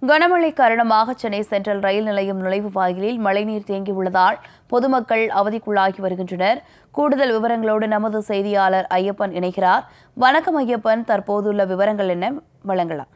கனமழை காரணமாக சென்னை சென்ட்ரல் ரயில் நிலையம் நுழைவு வாயிலில் மழைநீர் தேங்கியுள்ளதால் பொதுமக்கள் அவதிக்குள்ளாகி வருகின்றனர் கூடுதல் விவரங்களோடு நமது செய்தியாளர் ஐயப்பன் இணைகிறார் வணக்கம் ஐயப்பன் தற்போதுள்ள விவரங்கள் என்ன வழங்கலாம்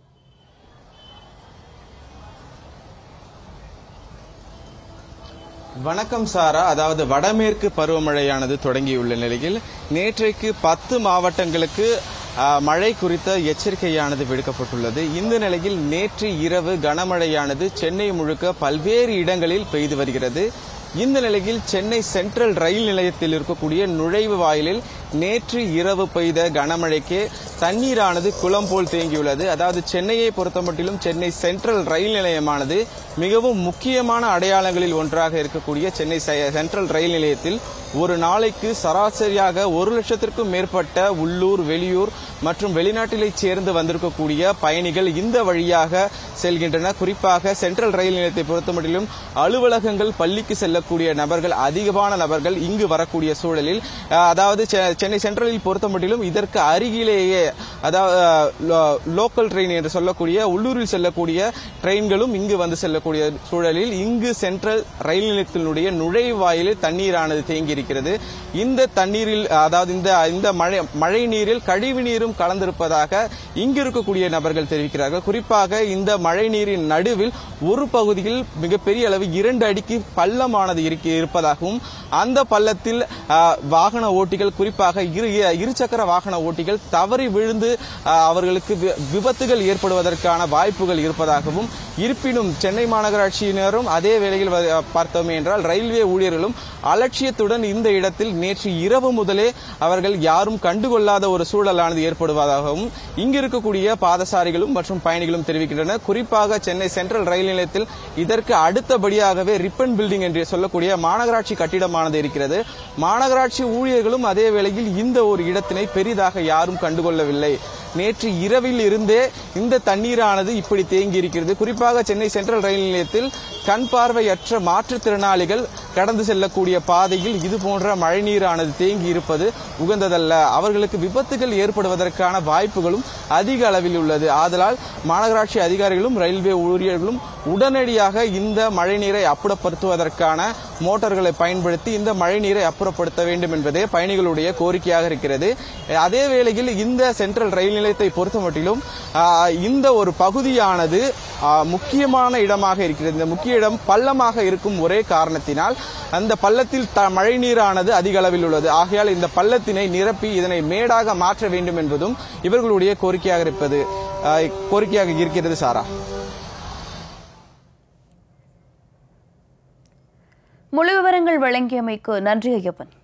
வணக்கம் சாரா அதாவது வடமேற்கு பருவமழையானது தொடங்கியுள்ள நிலையில் நேற்றைக்கு பத்து மாவட்டங்களுக்கு ஆ, மழை குறித்த எச்சரிக்கையானது விடுக்கப்பட்டுள்ளது இந்த நிலையில் நேற்று இரவு கனமழையானது சென்னை முழுக்க பல்வேறு இடங்களில் பெய்து வருகிறது இந்த நிலையில் சென்னை சென்ட்ரல் ரயில் நிலையத்தில் இருக்கக்கூடிய நுழைவு வாயிலில் நேற்று இரவு பெய்த கனமழைக்கு தண்ணீரானது குளம் போல் தேங்கியுள்ளது அதாவது சென்னையை பொறுத்தமட்டிலும் சென்னை சென்ட்ரல் ரயில் நிலையமானது மிகவும் முக்கியமான அடையாளங்களில் ஒன்றாக இருக்கக்கூடிய சென்னை செ- சென்ட்ரல் ரயில் நிலையத்தில் ஒரு நாளைக்கு சராசரியாக ஒரு லட்சத்திற்கும் மேற்பட்ட உள்ளூர் வெளியூர் மற்றும் வெளிநாட்டிலைச் சேர்ந்து வந்திருக்கக்கூடிய பயணிகள் இந்த வழியாக செல்கின்றன குறிப்பாக சென்ட்ரல் ரயில் நிலையத்தை பொறுத்தமட்டிலும் அலுவலகங்கள் பள்ளிக்கு செல்லக்கூடிய நபர்கள் அதிகமான நபர்கள் இங்கு வரக்கூடிய சூழலில் அஹ், அதாவது செ- சென்னை சென்ட்ரலில் பொறுத்தமட்டிலும் இதற்கு அருகிலேயே அதாவது அஹ், லோ- லோக்கல் ட்ரெயின் என்று சொல்லக்கூடிய உள்ளூரில் செல்லக்கூடிய ட்ரெயின்களும் இங்கு வந்து செல்லக்கூடிய சூழலில் இங்கு சென்ட்ரல் ரயில் நிலையத்தினுடைய நுழைவாயிலில் தண்ணீரானது தேங்கி இருக்கிறது இந்த தண்ணீரில் அதாவது இந்த இந்த மழை மழை நீரில் கழிவு நீரும் கலந்திருப்பதாக இங்கு இருக்கக்கூடிய நபர்கள் தெரிவிக்கிறார்கள் குறிப்பாக இந்த மழை நீரின் நடுவில் ஒரு பகுதியில் மிகப்பெரிய அளவு இரண்டு அடிக்கு பள்ளமானது இருக்க- இருப்பதாகவும் அந்த பள்ளத்தில் ஆ, வாகன ஓட்டிகள் குறிப்பாக இரு இருசக்கர வாகன ஓட்டிகள் தவறி விழுந்து ஆ, அவர்களுக்கு வி- விபத்துகள் ஏற்படுவதற்கான வாய்ப்புகள் இருப்பதாகவும் இருப்பினும் சென்னை மாநகராட்சியினரும் அதே வேளையில் வ- பார்த்தோமே என்றால் ரயில்வே ஊழியர்களும் அலட்சியத்துடன் இந்த இடத்தில் நேற்று இரவு முதலே அவர்கள் யாரும் கண்டுகொள்ளாத ஒரு சூழலானது ஏற்படுவதாகவும் இங்கு இருக்கக்கூடிய பாதசாரிகளும் மற்றும் பயணிகளும் தெரிவிக்கின்றனர் குறிப்பாக சென்னை சென்ட்ரல் ரயில் நிலையத்தில் இதற்கு அடுத்தபடியாகவே ரிப்பன் பில்டிங் என்று சொல்லக்கூடிய மாநகராட்சி கட்டிடமானது இருக்கிறது மாநகராட்சி ஊழியர்களும் அதே வேளையில் இந்த ஒரு இடத்தினை பெரிதாக யாரும் கண்டுகொள்ளவில்லை நேற்று இரவில் இருந்தே இந்த தண்ணீரானது இப்படி தேங்கி இருக்கிறது குறிப்பாக சென்னை சென்ட்ரல் ரயில் நிலையத்தில் கண் பார்வையற்ற மாற்றுத்திறனாளிகள் கடந்து செல்லக்கூடிய பாதையில் இது போன்ற மழைநீரானது தேங்கி இருப்பது உகந்ததல்ல அவர்களுக்கு விபத்துகள் ஏற்படுவதற்கான வாய்ப்புகளும் அதிக அளவில் உள்ளது ஆதலால் மாநகராட்சி அதிகாரிகளும் ரயில்வே ஊழியர்களும் உடனடியாக இந்த மழைநீரை அப்புறப்படுத்துவதற்கான மோட்டார்களை பயன்படுத்தி இந்த மழைநீரை அப்புறப்படுத்த வேண்டும் என்பதே பயணிகளுடைய கோரிக்கையாக இருக்கிறது அதே வேளையில் இந்த சென்ட்ரல் ரயில் நிலையத்தை பொறுத்தமட்டிலும் ஆ, இந்த ஒரு பகுதியானது ஆ, முக்கியமான இடமாக இருக்கிறது இந்த முக்கிய இடம் பள்ளமாக இருக்கும் ஒரே காரணத்தினால் அந்த பள்ளத்தில் த மழைநீரானது அதிக அளவில் உள்ளது ஆகையால் இந்த பள்ளத்தினை நிரப்பி இதனை மேடாக மாற்ற வேண்டும் என்பதும் இவர்களுடைய கோரிக்கையாக இருப்பது ஆ, கோரிக்கையாக இருக்கிறது சாரா முழு விவரங்கள் வழங்கியமைக்கு நன்றி ஐயப்பன்